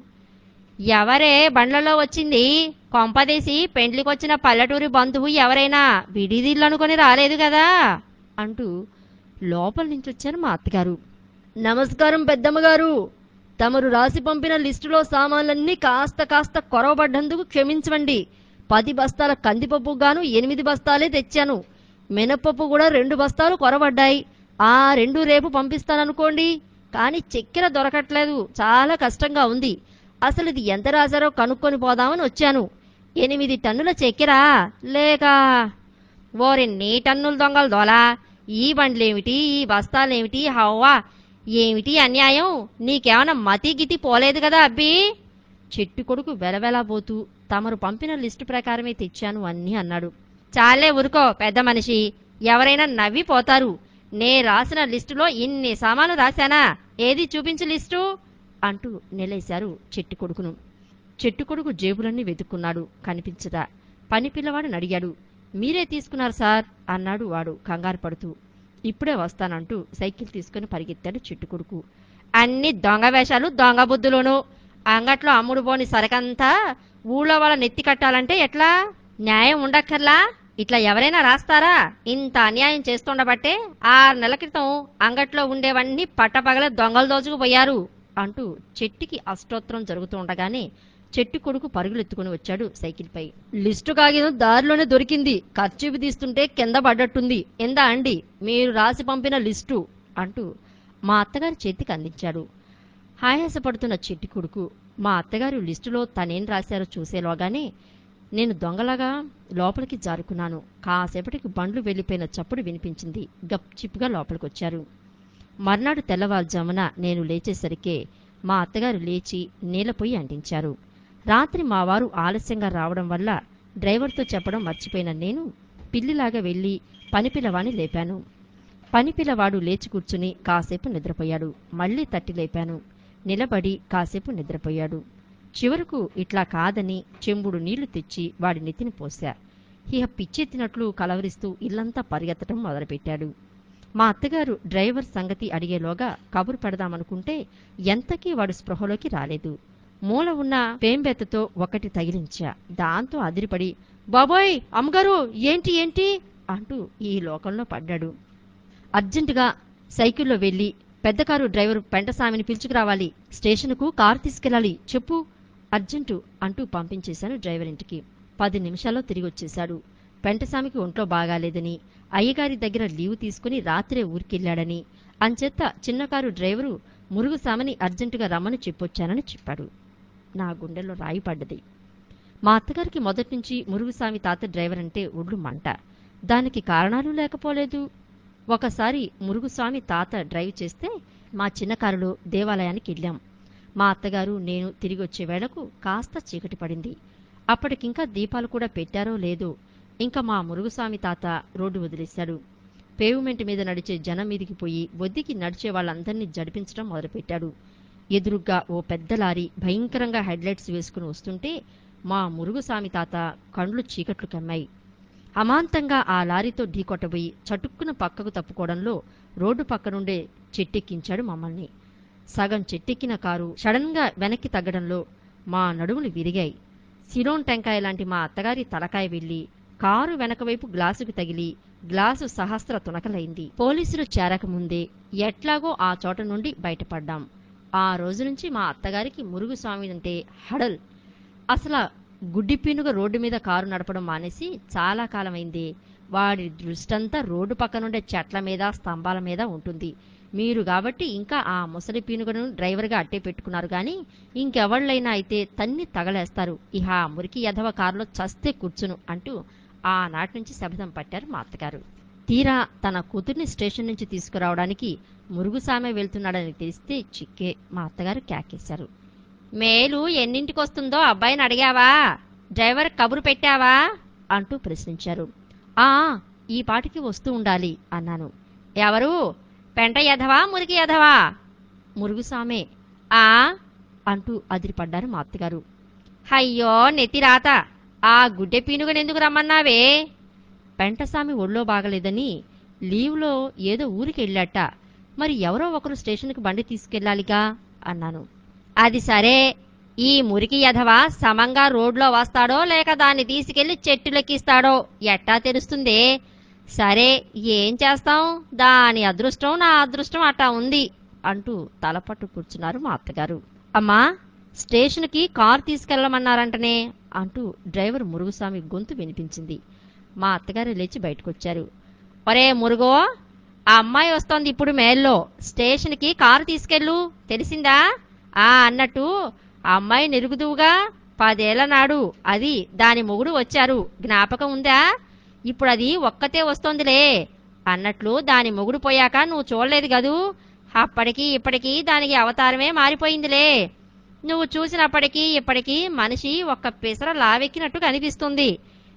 Speaker 1: ఎవరే బండ్లలో వచ్చింది కొంపదీసి పెండ్లికొచ్చిన పల్లెటూరి బంధువు ఎవరైనా విడిదిల్లు అనుకొని రాలేదు కదా అంటూ లోపల నుంచి వచ్చారు మా అత్తగారు నమస్కారం పెద్దమ్మగారు తమరు రాసి పంపిన లిస్టులో సామాన్లన్నీ కాస్త కాస్త కొరవబడ్డందుకు క్షమించండి పది బస్తాల కందిపప్పు గాను ఎనిమిది బస్తాలే తెచ్చాను మినపప్పు కూడా రెండు బస్తాలు కొరబడ్డాయి ఆ రెండు రేపు పంపిస్తాననుకోండి కానీ చక్కెర దొరకట్లేదు చాలా కష్టంగా ఉంది అసలు ఇది ఎంత రాశారో కనుక్కొని పోదామని వచ్చాను ఎనిమిది టన్నుల చక్కెర లేక ఓరి నీ టన్నుల దొంగలు దోలా ఈ బండ్లేమిటి ఈ బస్తాలేమిటి హవ్వా ఏమిటి అన్యాయం నీకేమైనా మతి గితి పోలేదు కదా అబ్బి చెట్టు కొడుకు వెలవెలబోతూ తమరు పంపిన లిస్టు ప్రకారమే తెచ్చాను అన్నీ అన్నాడు చాలే ఊరుకో పెద్ద మనిషి ఎవరైనా నవ్విపోతారు నే రాసిన లిస్టులో ఇన్ని సామాన్లు రాశానా ఏది చూపించు లిస్టు అంటూ నిలేశారు చెట్టు కొడుకును చెట్టు కొడుకు జేబులన్నీ వెతుక్కున్నాడు కనిపించదా పని పిల్లవాడిని అడిగాడు మీరే తీసుకున్నారు సార్ అన్నాడు వాడు కంగారు పడుతూ ఇప్పుడే వస్తానంటూ సైకిల్ తీసుకుని పరిగెత్తాడు చెట్టు కొడుకు అన్ని దొంగ వేషాలు దొంగ బుద్ధులోను అంగట్లో అమ్ముడు పోని సరకంతా ఊళ్ళో వాళ్ళ నెత్తి కట్టాలంటే ఎట్లా న్యాయం ఉండక్కర్లా ఇట్లా ఎవరైనా రాస్తారా ఇంత అన్యాయం చేస్తుండబట్టే ఆరు నెలల క్రితం అంగట్లో ఉండేవన్నీ పట్టపగల దొంగలు దోచుకుపోయారు అంటూ చెట్టుకి అష్టోత్తరం జరుగుతూ ఉండగానే చెట్టు కొడుకు పరుగులెత్తుకుని వచ్చాడు సైకిల్పై లిస్టు కాగితం దారిలోనే దొరికింది ఖర్చు తీస్తుంటే కింద పడ్డట్టుంది ఎందా అండి మీరు రాసి పంపిన లిస్టు అంటూ మా అత్తగారి చేతికి అందించాడు హాయాసపడుతున్న చెట్టు కొడుకు మా అత్తగారు లిస్టులో తనేం రాశారో చూసేలోగానే నేను దొంగలాగా లోపలికి జారుకున్నాను కాసేపటికి బండ్లు వెళ్ళిపోయిన చప్పుడు వినిపించింది గప్చిప్గా లోపలికొచ్చారు మర్నాడు తెల్లవారుజామున నేను లేచేసరికే మా అత్తగారు లేచి నీలపొయ్యి అంటించారు రాత్రి మా వారు ఆలస్యంగా రావడం వల్ల డ్రైవర్తో చెప్పడం మర్చిపోయిన నేను పిల్లిలాగా వెళ్ళి పనిపిల్లవాణ్ణి లేపాను పనిపిల్లవాడు లేచి కూర్చుని కాసేపు నిద్రపోయాడు మళ్ళీ తట్టి లేపాను నిలబడి కాసేపు నిద్రపోయాడు చివరకు ఇట్లా కాదని చెంబుడు నీళ్లు తెచ్చి వాడి నెత్తిని పోశా ఇహ పిచ్చెత్తినట్లు కలవరిస్తూ ఇల్లంతా పరిగెత్తడం మొదలుపెట్టాడు మా అత్తగారు డ్రైవర్ సంగతి అడిగేలోగా కబురు పెడదామనుకుంటే ఎంతకీ వాడు స్పృహలోకి రాలేదు మూల ఉన్న పేంబెత్తతో ఒకటి తగిలించా దాంతో అదిరిపడి బాబోయ్ అమ్మగారు ఏంటి ఏంటి అంటూ ఈ లోకంలో పడ్డాడు అర్జెంటుగా సైకిల్లో వెళ్ళి పెద్ద కారు డ్రైవర్ పెంటస్వామిని పిలుచుకురావాలి స్టేషన్కు కారు తీసుకెళ్ళాలి చెప్పు అర్జెంటు అంటూ పంపించేశాను డ్రైవర్ ఇంటికి పది నిమిషాల్లో తిరిగి వచ్చేశాడు పెంటస్వామికి ఒంట్లో బాగాలేదని అయ్యగారి దగ్గర లీవ్ తీసుకుని రాత్రే ఊరికెళ్ళాడని అంచేత చిన్న కారు డ్రైవరు మురుగుసామని అర్జెంటుగా రమ్మని చెప్పొచ్చానని చెప్పాడు నా గుండెల్లో రాయి పడ్డది మా అత్తగారికి మొదటి నుంచి మురుగుసామి తాత డ్రైవర్ అంటే ఒళ్ళు మంట దానికి కారణాలు లేకపోలేదు ఒకసారి మురుగుస్వామి తాత డ్రైవ్ చేస్తే మా చిన్న కారులో దేవాలయానికి వెళ్ళాం మా అత్తగారు నేను తిరిగి వచ్చే వేళకు కాస్త చీకటి పడింది అప్పటికింకా దీపాలు కూడా పెట్టారో లేదో ఇంకా మా మురుగుస్వామి తాత రోడ్డు వదిలేశాడు పేవ్మెంట్ మీద నడిచే జనం మీదికి పోయి బొద్దికి నడిచే వాళ్ళందరినీ జడిపించడం మొదలుపెట్టాడు ఎదురుగ్గా ఓ పెద్ద లారీ భయంకరంగా హెడ్లైట్స్ వేసుకుని వస్తుంటే మా మురుగుస్వామి తాత కండ్లు చీకట్లు కమ్మాయి అమాంతంగా ఆ లారీతో ఢీకొట్టబోయి చటుక్కున పక్కకు తప్పుకోవడంలో రోడ్డు పక్కనుండే చెట్టెక్కించాడు మమ్మల్ని సగం చెట్టెక్కిన కారు సడన్గా వెనక్కి తగ్గడంలో మా నడుములు విరిగాయి సిలోన్ టెంకాయ లాంటి మా అత్తగారి తలకాయ వెళ్ళి కారు వెనకవైపు గ్లాసుకు తగిలి గ్లాసు సహస్ర తునకలైంది పోలీసులు చేరకముందే ఎట్లాగో ఆ చోట నుండి బయటపడ్డాం ఆ రోజు నుంచి మా అత్తగారికి మురుగుస్వామి అంటే హడల్ అసలు గుడ్డి పీనుగ రోడ్డు మీద కారు నడపడం మానేసి చాలా కాలమైంది వాడి దృష్టంతా రోడ్డు పక్కనుండే చెట్ల మీద స్తంభాల మీద ఉంటుంది మీరు కాబట్టి ఇంకా ఆ ముసలి పీనుగను డ్రైవర్గా అట్టే పెట్టుకున్నారు గాని ఇంకెవళ్ళైనా అయితే తన్ని తగలేస్తారు ఇహ ఆ మురికి యధవ కారులో చస్తే కూర్చును అంటూ ఆనాటి నుంచి శబదం పట్టారు మా అత్తగారు తీరా తన కూతుర్ని స్టేషన్ నుంచి తీసుకురావడానికి మురుగుసామె వెళ్తున్నాడని తెలిస్తే చిక్కే మా అత్తగారు క్యాకేశారు మేలు ఎన్నింటికి వస్తుందో అబ్బాయిని అడిగావా డ్రైవర్ కబురు పెట్టావా అంటూ ప్రశ్నించారు ఆ ఈ పాటికి వస్తూ ఉండాలి అన్నాను ఎవరు పెంట యధవా మురికి యధవా మురుగుసామే ఆ అంటూ అదిరిపడ్డారు మా అత్తగారు అయ్యో నెత్తిరాత ఆ గుడ్డె పీనుగనెందుకు రమ్మన్నావే పెంటసామి ఒళ్ళో బాగలేదని లీవ్లో ఏదో ఊరికి వెళ్ళాట మరి ఎవరో ఒకరు స్టేషన్కి బండి తీసుకెళ్ళాలిగా అన్నాను అది సరే ఈ మురికి యధవ సమంగా రోడ్లో వస్తాడో లేక దాన్ని తీసుకెళ్లి చెట్టులెక్కిస్తాడో ఎట్టా తెలుస్తుందే సరే ఏం చేస్తాం దాని అదృష్టం నా అదృష్టం అట్టా ఉంది అంటూ తలపట్టు కూర్చున్నారు మా అత్తగారు అమ్మా స్టేషన్కి కార్ తీసుకెళ్లమన్నారంటనే అంటూ డ్రైవర్ మురుగుస్వామి గొంతు వినిపించింది మా అత్తగారు లేచి బయటకొచ్చారు ఒరే మురుగో ఆ అమ్మాయి వస్తోంది ఇప్పుడు మేల్లో స్టేషన్కి కారు తీసుకెళ్ళు తెలిసిందా ఆ అన్నట్టు ఆ అమ్మాయి నిరుగుదువుగా పదేళ్ల నాడు అది దాని మొగుడు వచ్చారు జ్ఞాపకం ఉందా ఇప్పుడు అది ఒక్కతే వస్తోందిలే అన్నట్లు దాని మొగుడు పోయాక నువ్వు చూడలేదు కదూ అప్పటికి ఇప్పటికీ దానికి అవతారమే మారిపోయిందిలే నువ్వు చూసినప్పటికీ ఇప్పటికీ మనిషి ఒక్క పిసర లావెక్కినట్టు కనిపిస్తుంది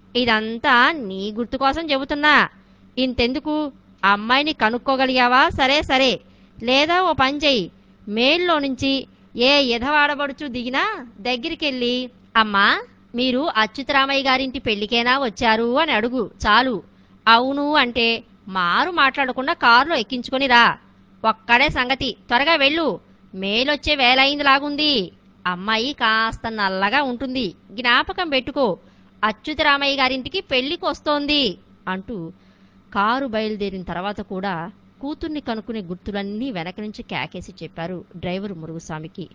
Speaker 1: ఇదంతా నీ గుర్తు కోసం చెబుతున్నా ఇంతెందుకు ఆ అమ్మాయిని కనుక్కోగలిగావా సరే సరే లేదా ఓ పని చెయ్యి మేల్లో నుంచి ఏ ఎధవాడబడుచు దిగినా దగ్గరికెళ్ళి అమ్మా మీరు అచ్యుతరామయ్య గారింటి పెళ్లికేనా వచ్చారు అని అడుగు చాలు అవును అంటే మారు మాట్లాడకుండా కారులో ఎక్కించుకొని రా ఒక్కడే సంగతి త్వరగా వెళ్ళు మేలొచ్చే వేలైంది లాగుంది అమ్మాయి కాస్త నల్లగా ఉంటుంది జ్ఞాపకం పెట్టుకో అచ్యుతరామయ్య గారింటికి పెళ్లికి వస్తోంది అంటూ కారు బయలుదేరిన తర్వాత కూడా కూతుర్ని కనుక్కునే గుర్తులన్నీ వెనక నుంచి కేకేసి చెప్పారు డ్రైవర్ మురుగుస్వామికి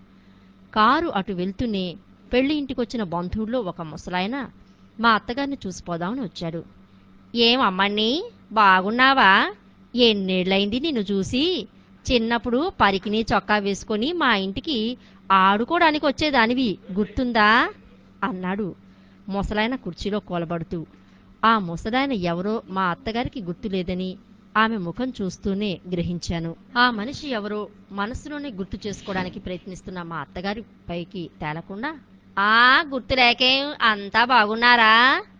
Speaker 1: కారు అటు వెళ్తూనే పెళ్లి ఇంటికొచ్చిన బంధువుల్లో ఒక ముసలాయన మా అత్తగారిని చూసిపోదామని వచ్చాడు ఏం అమ్మణ్ణి బాగున్నావా ఎన్నేళ్లైంది నిన్ను చూసి చిన్నప్పుడు పరికిని చొక్కా వేసుకొని మా ఇంటికి ఆడుకోవడానికి వచ్చేదానివి గుర్తుందా అన్నాడు ముసలాయన కుర్చీలో కూలబడుతూ ఆ ముసలాయన ఎవరో మా అత్తగారికి గుర్తులేదని ఆమె ముఖం చూస్తూనే గ్రహించాను ఆ మనిషి ఎవరో మనసులోనే గుర్తు చేసుకోవడానికి ప్రయత్నిస్తున్న మా అత్తగారి పైకి తేలకుండా ఆ గుర్తులేకేం అంతా బాగున్నారా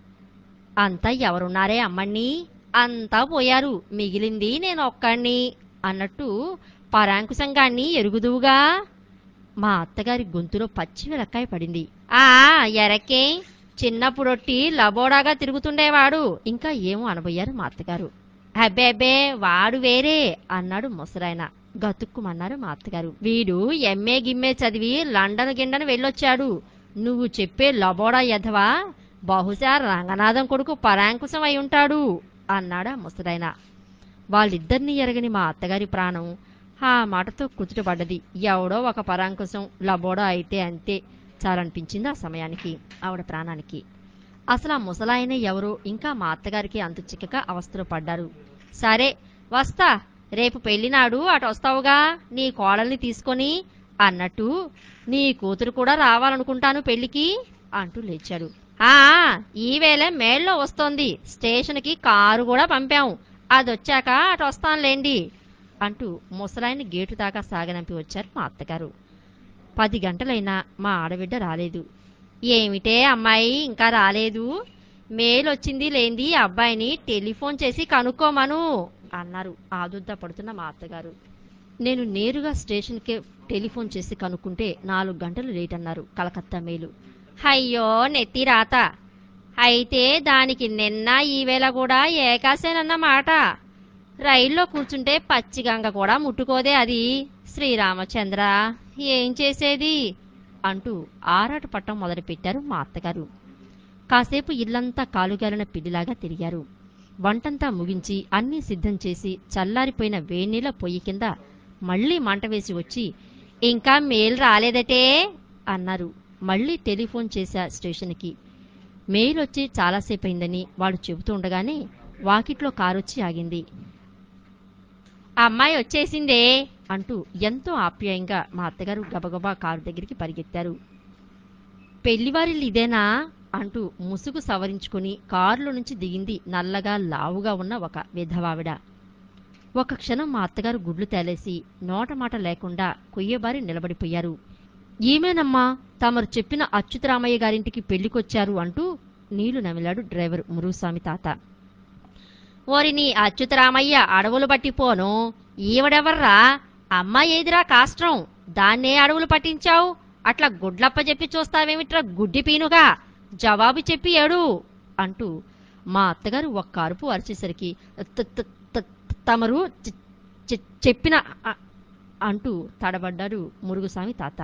Speaker 1: అంతా ఎవరున్నారే అమ్మణ్ణి అంతా పోయారు మిగిలింది నేను ఒక్కణ్ణి అన్నట్టు పరాంకుశంగాన్ని ఎరుగుదువుగా మా అత్తగారి గొంతులో పచ్చి వెలక్కాయ పడింది ఆ ఎరక్కే చిన్నప్పుడొట్టి లబోడాగా తిరుగుతుండేవాడు ఇంకా ఏమో అనబోయారు మా అత్తగారు అబ్బే అబ్బే వాడు వేరే అన్నాడు ముసరాయన గతుక్కుమన్నారు మా అత్తగారు వీడు ఎంఏ గిమ్మే చదివి లండన్ గిండను వెళ్ళొచ్చాడు నువ్వు చెప్పే లబోడా యధవా బహుశా రంగనాథం కొడుకు పరాంకుశం అయి ఉంటాడు అన్నాడా ముసరాయన వాళ్ళిద్దరినీ ఎరగని మా అత్తగారి ప్రాణం ఆ మాటతో కుదుటపడ్డది ఎవడో ఒక పరాంకుశం లబోడా అయితే అంతే చాలనిపించింది ఆ సమయానికి ఆవిడ ప్రాణానికి అసలు ఆ ముసలాయనే ఎవరో ఇంకా మా అత్తగారికి అంతు చిక్కక అవస్థలు పడ్డారు సరే వస్తా రేపు పెళ్లినాడు అటు వస్తావుగా నీ కోడల్ని తీసుకొని అన్నట్టు నీ కూతురు కూడా రావాలనుకుంటాను పెళ్లికి అంటూ లేచాడు ఆ ఈవేళ మేళ్ళో వస్తోంది స్టేషన్కి కారు కూడా పంపాం అదొచ్చాక అటు వస్తానులేండి అంటూ ముసలాయన్ని గేటు దాకా సాగనంపి వచ్చారు మా అత్తగారు పది గంటలైనా మా ఆడబిడ్డ రాలేదు ఏమిటే అమ్మాయి ఇంకా రాలేదు మేల్ వచ్చింది లేంది అబ్బాయిని టెలిఫోన్ చేసి కనుక్కోమను అన్నారు ఆదుద్ద పడుతున్న మా అత్తగారు నేను నేరుగా స్టేషన్కే టెలిఫోన్ చేసి కనుక్కుంటే నాలుగు గంటలు లేట్ అన్నారు కలకత్తా మేలు అయ్యో నెత్తి రాత అయితే దానికి నిన్న ఈవేళ కూడా ఏకాసేనన్నమాట రైల్లో కూర్చుంటే పచ్చిగంగ కూడా ముట్టుకోదే అది శ్రీరామచంద్ర ఏం చేసేది అంటూ ఆరాట పట్టం మొదలుపెట్టారు మా అత్తగారు కాసేపు ఇల్లంతా కాలుగాలిన పిల్లిలాగా తిరిగారు వంటంతా ముగించి అన్నీ సిద్ధం చేసి చల్లారిపోయిన వేణీల పొయ్యి కింద మళ్ళీ మంట వేసి వచ్చి ఇంకా మేల్ రాలేదటే అన్నారు మళ్ళీ టెలిఫోన్ చేశా స్టేషన్కి మెయిల్ వచ్చి చాలాసేపు అయిందని వాడు చెబుతూ ఉండగానే వాకిట్లో కారొచ్చి ఆగింది అమ్మాయి వచ్చేసిందే అంటూ ఎంతో ఆప్యాయంగా మా అత్తగారు గబగబా కారు దగ్గరికి పరిగెత్తారు పెళ్లివారిల్లు ఇదేనా అంటూ ముసుగు సవరించుకుని కారులో నుంచి దిగింది నల్లగా లావుగా ఉన్న ఒక విధవావిడ ఒక క్షణం మా అత్తగారు గుడ్లు తేలేసి నోటమాట లేకుండా కొయ్యబారి నిలబడిపోయారు ఈమెనమ్మా తమరు చెప్పిన అచ్యుతరామయ్య గారింటికి పెళ్లికొచ్చారు అంటూ నీళ్లు నమిలాడు డ్రైవర్ మురుస్వామి తాత ఓరి నీ అచ్యుతరామయ్య అడవులు పట్టిపోను ఈవిడెవర్రా అమ్మాయి ఏదిరా కాష్టం దాన్నే అడవులు పట్టించావు అట్లా గుడ్లప్ప చెప్పి చూస్తావేమిట్రా గుడ్డి పీనుగా జవాబు చెప్పి ఏడు అంటూ మా అత్తగారు ఒక్క అరుపు అరిచేసరికి "త- త- త- తమరు చె- చె- చెప్పిన అ- అంటూ తడబడ్డాడు మురుగుస్వామి తాత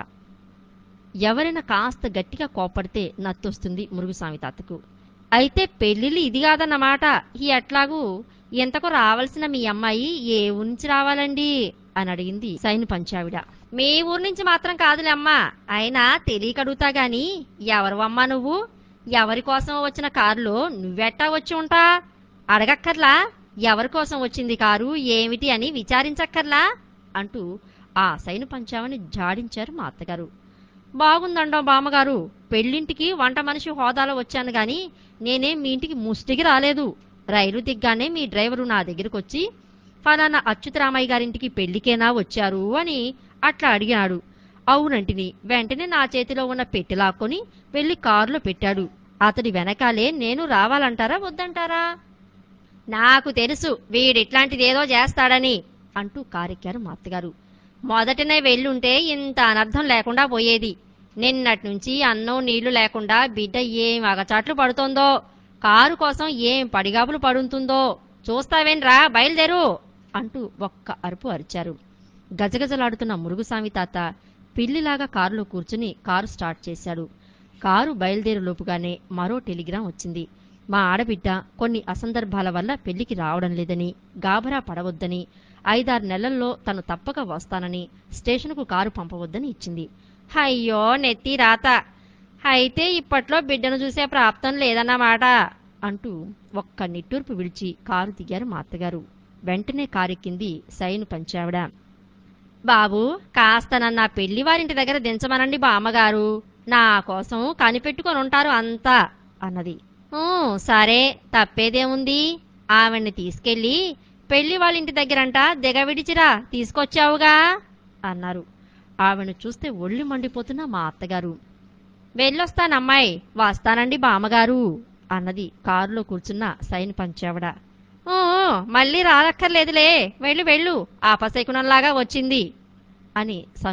Speaker 1: ఎవరైనా కాస్త గట్టిగా కోపడితే నత్తొస్తుంది మురుగుస్వామి తాతకు అయితే పెళ్లిళ్ళు ఇది కాదన్నమాట ఈ ఎట్లాగూ ఎంతకు రావాల్సిన మీ అమ్మాయి ఏ ఊరి నుంచి రావాలండి అని అడిగింది సైన్ పంచావిడ మీ ఊరు నుంచి మాత్రం కాదులే అమ్మా అయినా తెలియక అడుగుతా గాని ఎవరు అమ్మా నువ్వు ఎవరి కోసం వచ్చిన కారులో నువ్వెట్టా వచ్చి ఉంటా అడగక్కర్లా ఎవరి కోసం వచ్చింది కారు ఏమిటి అని విచారించక్కర్లా అంటూ ఆ సైను పంచావని జాడించారు మా అత్తగారు బాగుందండో బామ్మగారు పెళ్ళింటికి వంట మనిషి హోదాలో వచ్చాను గాని నేనేం మీ ఇంటికి ముష్టికి రాలేదు రైలు దిగ్గానే మీ డ్రైవరు నా దగ్గరకు వచ్చి ఫలానా అచ్యుతరామయ్య గారింటికి పెళ్లికేనా వచ్చారు అని అట్లా అడిగాడు అవునంటిని వెంటనే నా చేతిలో ఉన్న పెట్టి లాక్కొని వెళ్ళి కారులో పెట్టాడు అతడి వెనకాలే నేను రావాలంటారా వద్దంటారా నాకు తెలుసు వీడిట్లాంటిదేదో చేస్తాడని అంటూ కారెక్కారు మా అత్తగారు మొదటనే వెళ్ళుంటే ఇంత అనర్థం లేకుండా పోయేది నిన్నటి నుంచి అన్నం నీళ్లు లేకుండా బిడ్డ ఏం అగచాట్లు పడుతోందో కారు కోసం ఏం పడిగాపులు పడుతుందో చూస్తావేంట్రా బయలుదేరు అంటూ ఒక్క అరుపు అరిచారు గజగజలాడుతున్న మురుగుసామి తాత పిల్లిలాగా కారులో కూర్చుని కారు స్టార్ట్ చేశాడు కారు బయలుదేరులోపుగానే మరో టెలిగ్రామ్ వచ్చింది మా ఆడబిడ్డ కొన్ని అసందర్భాల వల్ల పెళ్లికి రావడం లేదని గాబరా పడవద్దని ఐదారు నెలల్లో తను తప్పక వస్తానని స్టేషన్కు కారు పంపవద్దని ఇచ్చింది అయ్యో నెత్తి రాత అయితే ఇప్పట్లో బిడ్డను చూసే ప్రాప్తం లేదన్నమాట అంటూ ఒక్క నిట్టూర్పు విడిచి కారు దిగారు మా అత్తగారు వెంటనే కారెక్కింది సైను పంచావిడ బాబు కాస్త నన్న పెళ్లి వారింటి దగ్గర దించమనండి బామ్మగారు నా కోసం కనిపెట్టుకొని ఉంటారు అంతా అన్నది "ఊ, సరే తప్పేదేముంది ఆవిడ్ని తీసుకెళ్ళి పెళ్లి వాళ్ళ ఇంటి దగ్గరంట దిగవిడిచిరా తీసుకొచ్చావుగా అన్నారు ఆవిడను చూస్తే ఒళ్ళు మండిపోతున్న మా అత్తగారు వెళ్ళొస్తానమ్మాయి వస్తానండి బామ్మగారు అన్నది కారులో కూర్చున్న సైన్ పంచావిడ "ఊ, మళ్ళీ రాదక్కర్లేదులే వెళ్ళు వెళ్ళు ఆపశకునంలాగా వచ్చింది అని